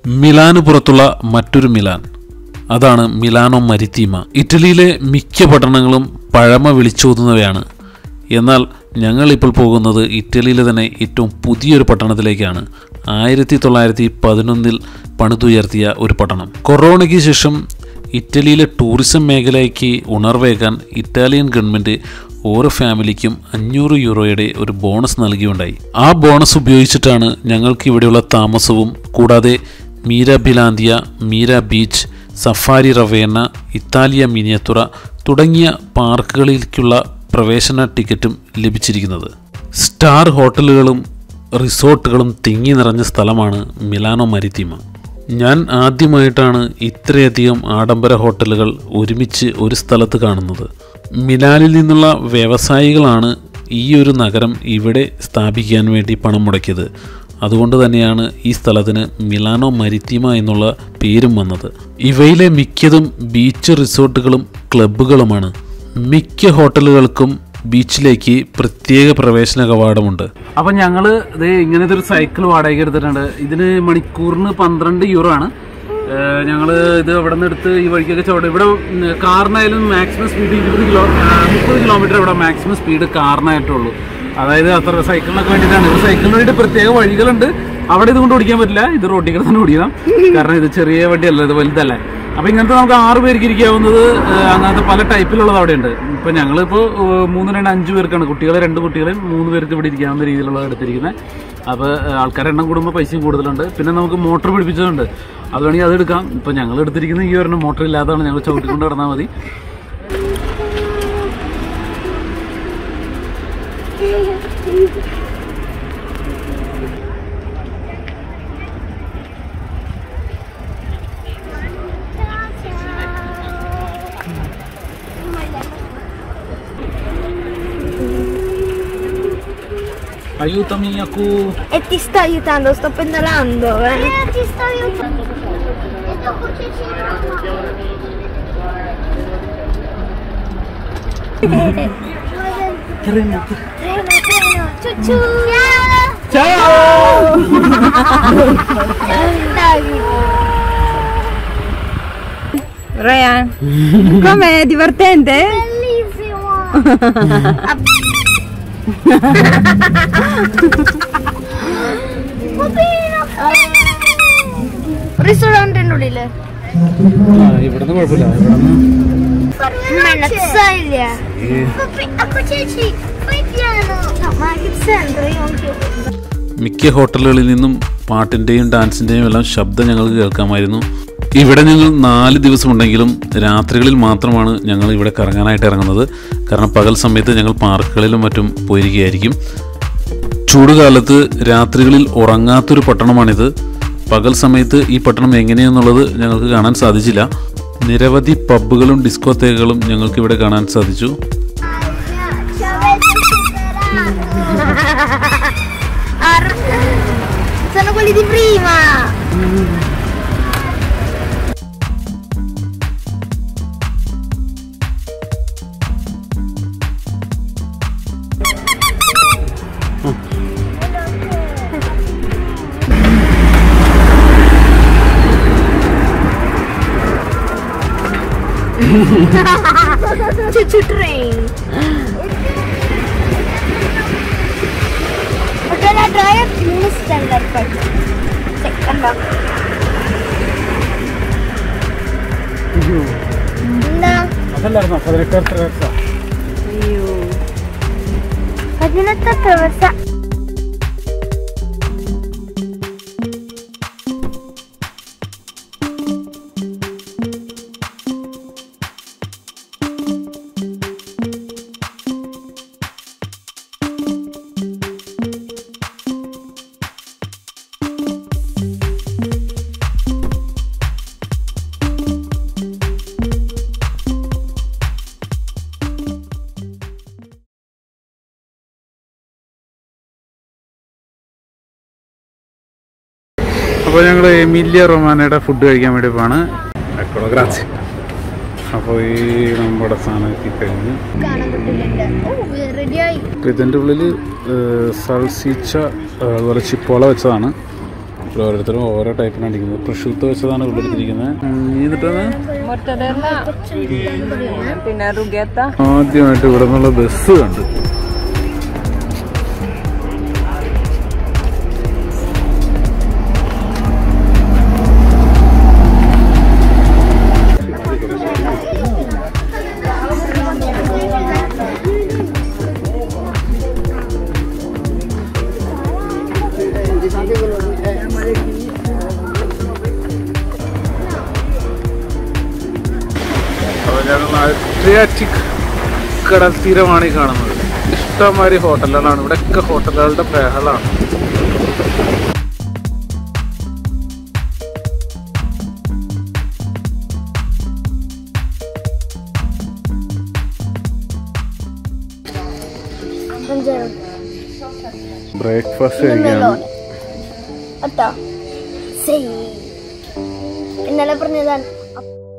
മിലാന് പുറത്തുള്ള മറ്റൊരു മിലാൻ അതാണ് മിലാനോ മരിത്തീമ ഇറ്റലിയിലെ മിക്ക പട്ടണങ്ങളും പഴമ വിളിച്ചോതുന്നവയാണ് എന്നാൽ ഞങ്ങൾ ഇപ്പോൾ പോകുന്നത് ഇറ്റലിയിലെ തന്നെ ഏറ്റവും പുതിയൊരു പട്ടണത്തിലേക്കാണ് ആയിരത്തി തൊള്ളായിരത്തി പതിനൊന്നിൽ പണിതുയർത്തിയ ഒരു പട്ടണം കൊറോണയ്ക്ക് ശേഷം ഇറ്റലിയിലെ ടൂറിസം മേഖലയ്ക്ക് ഉണർവേകാൻ ഇറ്റാലിയൻ ഗവൺമെൻറ് ഓരോ ഫാമിലിക്കും അഞ്ഞൂറ് യൂറോയുടെ ഒരു ബോണസ് നൽകിയുണ്ടായി ആ ബോണസ് ഉപയോഗിച്ചിട്ടാണ് ഞങ്ങൾക്ക് ഇവിടെയുള്ള താമസവും കൂടാതെ Mirabilandia Mira beach safari Ravenna Italia Miniatura തുടങ്ങിയ പാർക്കുകളിലേക്കുള്ള പ്രവേശന ടിക്കറ്റും ലഭിച്ചിരിക്കുന്നത് സ്റ്റാർ ഹോട്ടലുകളും റിസോർട്ടുകളും തിങ്ങി നിറഞ്ഞ സ്ഥലമാണ് മിലാനോ മരിത്തീമ ഞാൻ ആദ്യമായിട്ടാണ് ഇത്രയധികം ആഡംബര ഹോട്ടലുകൾ ഒരുമിച്ച് ഒരു സ്ഥലത്ത് കാണുന്നത് മിലാനിൽ നിന്നുള്ള വ്യവസായികളാണ് ഈ ഒരു നഗരം ഇവിടെ സ്ഥാപിക്കാൻ വേണ്ടി പണം മുടക്കിയത് അതുകൊണ്ട് തന്നെയാണ് ഈ സ്ഥലത്തിന് മിലാനോ മരിത്തീമ എന്നുള്ള പേരും വന്നത് ഇവയിലെ മിക്കതും ബീച്ച് റിസോർട്ടുകളും ക്ലബ്ബുകളുമാണ് മിക്ക ഹോട്ടലുകൾക്കും ബീച്ചിലേക്ക് പ്രത്യേക പ്രവേശന കവാടമുണ്ട് അപ്പൊ ഞങ്ങള് ഇത് ഇങ്ങനത്തെ ഒരു സൈക്കിൾ വാടകയ്ക്ക് എടുത്തിട്ടുണ്ട് ഇതിന് മണിക്കൂറിന് പന്ത്രണ്ട് യൂറോ ആണ് ഏഹ് ഞങ്ങള് ഇത് ഇവിടെ നിന്ന് എടുത്ത് ഈ വഴിക്കൊക്കെ ചോട്ടെ ഇവിടെ ഉം, കാറിനായാലും മാക്സിമം സ്പീഡ് ഇരുപത് കിലോ മുപ്പത് കിലോമീറ്റർ ഇവിടെ മാക്സിമം സ്പീഡ് കാറിനായിട്ടുള്ളൂ അതായത് അത്ര സൈക്കിളിനൊക്കെ വേണ്ടിയിട്ടാണ് ഇത് സൈക്കിളിന് വേണ്ടി പ്രത്യേക വഴികളുണ്ട് അവിടെ ഇത് കൊണ്ട് ഓടിക്കാൻ പറ്റില്ല ഇത് റോട്ടിൽ കൂടെ തന്നെ ഓടിക്കണം കാരണം ഇത് ചെറിയ വണ്ടിയല്ല ഇത് വലുതല്ലേ അപ്പൊ ഇങ്ങനത്തെ നമുക്ക് ആറ് പേർക്ക് ഇരിക്കാവുന്നത് ഏഹ്, അങ്ങനത്തെ പല ടൈപ്പിലുള്ളത് അവിടെ ഉണ്ട് ഇപ്പൊ ഞങ്ങളിപ്പോ ഏഹ്, മൂന്ന് രണ്ട് അഞ്ച് പേർക്കാണ് കുട്ടികളെ രണ്ട് കുട്ടികളെയും മൂന്ന് പേർക്ക് ഇവിടെ ഇരിക്കാവുന്ന രീതിയിലുള്ളത് എടുത്തിരിക്കുന്നത് അപ്പൊ ഏഹ്, ആൾക്കാരുടെ എണ്ണം കൂടുമ്പോൾ പൈസയും കൂടുതലുണ്ട് പിന്നെ നമുക്ക് മോട്ടോർ പിടിപ്പിച്ചതുണ്ട് അത് വേണമെങ്കിൽ അത് എടുക്കാം ഇപ്പൊ ഞങ്ങൾ എടുത്തിരിക്കുന്ന ഈ ഒരെണ്ണം മോട്ടോർ ഇല്ലാത്തതാണ് ഞങ്ങൾ ചവിട്ടിക്കൊണ്ട് കിടന്നാൽ മതി aiutami aku E ti sto aiutando, sto pedalando, eh. ti sto aiutando. E dopo ci Treno, treno, ciao ciao. ciao Dai. Ryan, com'è divertente? Bellissimo. റിസ്റ്റോറൻറ്റിനുള്ളില് ഇവിടുന്ന് കുഴപ്പമില്ല ഇവിടുന്ന് Menazzaglia. Ecco Ceci, fai piano. No, ma che sempre io anche മിക്ക ഹോട്ടലുകളിൽ നിന്നും പാട്ടിൻ്റെയും ഡാൻസിൻ്റെയും എല്ലാം ശബ്ദം ഞങ്ങൾക്ക് കേൾക്കാമായിരുന്നു ഇവിടെ ഞങ്ങൾ നാല് ദിവസമുണ്ടെങ്കിലും രാത്രികളിൽ മാത്രമാണ് ഞങ്ങൾ ഇവിടെ കറങ്ങാനായിട്ട് ഇറങ്ങുന്നത് കാരണം പകൽ സമയത്ത് ഞങ്ങൾ പാർക്കുകളിലും മറ്റും പോയിരിക്കുകയായിരിക്കും ചൂടുകാലത്ത് രാത്രികളിൽ ഉറങ്ങാത്തൊരു പട്ടണമാണിത് പകൽ സമയത്ത് ഈ പട്ടണം എങ്ങനെയെന്നുള്ളത് ഞങ്ങൾക്ക് കാണാൻ സാധിച്ചില്ല നിരവധി പബ്ബുകളും ഡിസ്കോത്തേക്കുകളും ഞങ്ങൾക്ക് ഇവിടെ കാണാൻ സാധിച്ചു Ci avete superato. Ar- Sono quelli di prima. Choo-choo train. Hotel Drive മൂന്ന് സ്റ്റാൻഡേർഡ് പഠിച്ചു സെക്കൻഡ് എന്താ അതല്ലായിരുന്നോ പതിനെട്ട് എത്ര വർഷം പതിനെട്ട് ദിവസ അപ്പോൾ ഞങ്ങൾ എമിലിയ റൊമാനയുടെ ഫുഡ് കഴിക്കാൻ വേണ്ടി പോവാണ് എക്കോളോ ഗ്രാസി അപ്പോൾ ഈ നമ്മുടെ സാധനം എത്തിക്കഴിഞ്ഞ് റെഡിയായി അപ്പോൾ ഇതിൻ്റെ ഉള്ളിൽ സൾസീച്ച അതുപോലെ ചിപ്പോള വെച്ചതാണ് ഇവിടെ ഓരോരുത്തരും ഓരോ ടൈപ്പിനാണ് അടിക്കുന്നത് പ്രഷൂത്ത് വെച്ചതാണ് ഇവിടെ എടുത്തിരിക്കുന്നത് എന്നിട്ടാണ് Mortadella. പിന്നെ റുഗേത്ത ആദ്യമായിട്ട് ഇവിടെ നിന്നുള്ള ബസ് കണ്ട് അപ്പോൾ ഞങ്ങൾ അഡ്രിയാറ്റിക് കടൽ തീരമാണ് ഈ കാണുന്നത് ഇഷ്ടംമാതിരി ഹോട്ടലുകളാണ് ഇവിടെയൊക്കെ ഹോട്ടലുകളുടെ ബഹളാണ് അഞ്ചാറ് ബ്രേക്ക്ഫാസ്റ്റ് കഴിക്കുകയാണ് അത്താ ഇന്നലെ പറഞ്ഞതാണ്